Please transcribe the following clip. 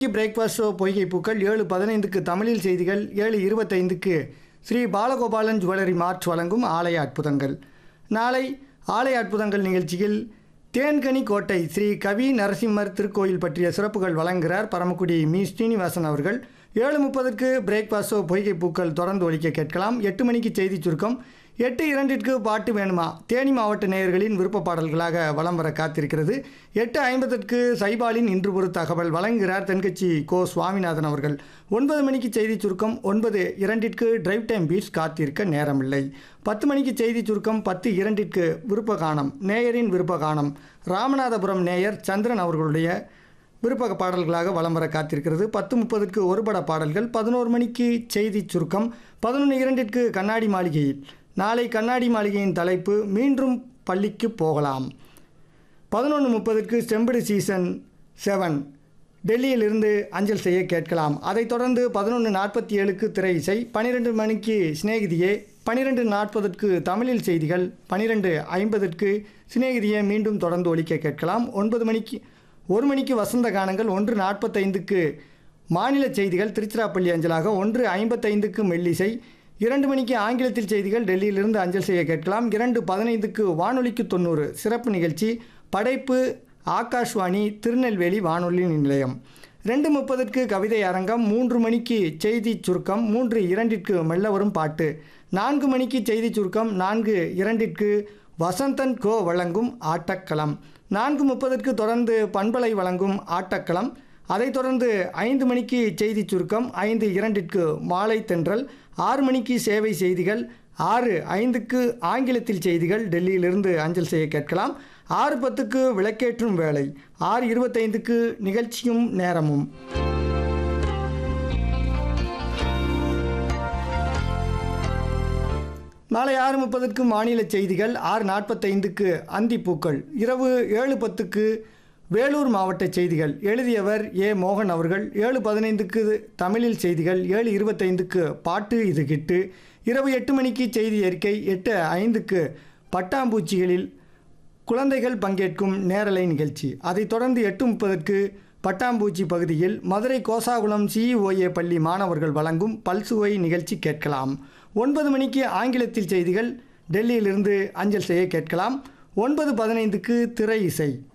breakfast show பொய்கை பூக்கள் ஏழு பதினைந்துக்கு தமிழில் செய்திகள் ஏழு இருபத்தைந்துக்கு ஸ்ரீ பாலகோபாலன் ஜுவல்லரி மார்ட் வழங்கும் ஆலய அற்புதங்கள் நாளை ஆலய அற்புதங்கள் நிகழ்ச்சியில் தேன்கனி கோட்டை ஸ்ரீ கவி நரசிம்மர் திருக்கோயில் பற்றிய சிறப்புகள் வழங்குகிறார் பரமக்குடி மீ ஸ்ரீனிவாசன் அவர்கள் ஏழு முப்பதுக்கு பிரேக்ஃபாஸ்டோ பொய்கை பூக்கள் தொடர்ந்து ஒலிக்க கேட்கலாம் எட்டு மணிக்கு செய்தி சுருக்கம் எட்டு இரண்டிற்கு பாட்டு வேணுமா தேனி மாவட்ட நேயர்களின் விருப்ப பாடல்களாக வலம் வர காத்திருக்கிறது எட்டு ஐம்பதற்கு சைபாலின் இன்று ஒரு தகவல் வழங்குகிறார் தென்கட்சி கோ சுவாமிநாதன் அவர்கள் ஒன்பது மணிக்கு செய்தி சுருக்கம் ஒன்பது இரண்டிற்கு டிரைவ் டைம் பீட்ஸ் காத்திருக்க நேரமில்லை பத்து மணிக்கு செய்தி சுருக்கம் பத்து இரண்டிற்கு விருப்ப கானம் நேயரின் விருப்ப கானம் ராமநாதபுரம் நேயர் சந்திரன் அவர்களுடைய விருப்ப பாடல்களாக வலம் வர காத்திருக்கிறது பத்து முப்பதுக்கு ஒருபட பாடல்கள் பதினோரு மணிக்கு செய்தி சுருக்கம் பதினொன்று இரண்டிற்கு கண்ணாடி மாளிகையில் நாளை கண்ணாடி மாளிகையின் தலைப்பு மீண்டும் பள்ளிக்கு போகலாம் பதினொன்று முப்பதுக்கு செம்படு சீசன் செவன் டெல்லியிலிருந்து அஞ்சல் செய்ய கேட்கலாம் அதைத் தொடர்ந்து பதினொன்று நாற்பத்தி ஏழுக்கு திரை இசை பன்னிரெண்டு மணிக்கு சிநேகிதியே பன்னிரெண்டு நாற்பதுக்கு தமிழில் செய்திகள் பன்னிரெண்டு ஐம்பதுக்கு சிநேகிதியை மீண்டும் தொடர்ந்து ஒலிக்க கேட்கலாம் ஒன்பது மணிக்கு ஒரு மணிக்கு வசந்த கானங்கள் ஒன்று நாற்பத்தைந்துக்கு மாநில செய்திகள் திருச்சிராப்பள்ளி அஞ்சலாக ஒன்று ஐம்பத்தைந்துக்கு மெல்லிசை இரண்டு மணிக்கு ஆங்கிலத்தில் செய்திகள் டெல்லியிலிருந்து அஞ்சல் செய்ய கேட்கலாம் இரண்டு பதினைந்துக்கு வானொலிக்கு தொண்ணூறு சிறப்பு நிகழ்ச்சி படைப்பு ஆகாஷ்வாணி திருநெல்வேலி வானொலி நிலையம் ரெண்டு முப்பதுக்கு கவிதை அரங்கம் மூன்று மணிக்கு செய்தி சுருக்கம் மூன்று இரண்டிற்கு மெல்ல வரும் பாட்டு நான்கு மணிக்கு செய்தி சுருக்கம் நான்கு இரண்டிற்கு வசந்தன் கோ வழங்கும் ஆட்டக்களம் நான்கு முப்பதற்கு தொடர்ந்து பண்பலை வழங்கும் ஆட்டக்களம் அதைத் தொடர்ந்து ஐந்து மணிக்கு செய்தி சுருக்கம் ஐந்து இரண்டிற்கு மாலை தென்றல் ஆறு மணிக்கு சேவை செய்திகள் ஆறு ஐந்துக்கு ஆங்கிலத்தில் செய்திகள் டெல்லியிலிருந்து அஞ்சல் செய்ய கேட்கலாம் ஆறு பத்துக்கு விளக்கேற்றும் வேலை ஆறு இருபத்தைந்துக்கு நிகழ்ச்சியும் நேரமும் மாலை ஆறு முப்பதுக்கு மாநில செய்திகள் ஆறு நாற்பத்தைந்துக்கு அந்திப்பூக்கள் இரவு ஏழு பத்துக்கு வேலூர் மாவட்ட செய்திகள் எழுதியவர் ஏ மோகன் அவர்கள் ஏழு பதினைந்துக்கு தமிழில் செய்திகள் ஏழு இருபத்தைந்துக்கு பாட்டு இது கிட்டு இரவு எட்டு மணிக்கு செய்தி அறிக்கை எட்டு ஐந்துக்கு பட்டாம்பூச்சிகளில் குழந்தைகள் பங்கேற்கும் நேரலை நிகழ்ச்சி அதைத் தொடர்ந்து எட்டு முப்பதற்கு பட்டாம்பூச்சி பகுதியில் மதுரை கோசாகுளம் சிஇஓஏ பள்ளி மாணவர்கள் வழங்கும் பல்சுவை நிகழ்ச்சி கேட்கலாம் ஒன்பது மணிக்கு ஆங்கிலத்தில் செய்திகள் டெல்லியிலிருந்து அஞ்சல் செய்ய கேட்கலாம் ஒன்பது பதினைந்துக்கு திரை இசை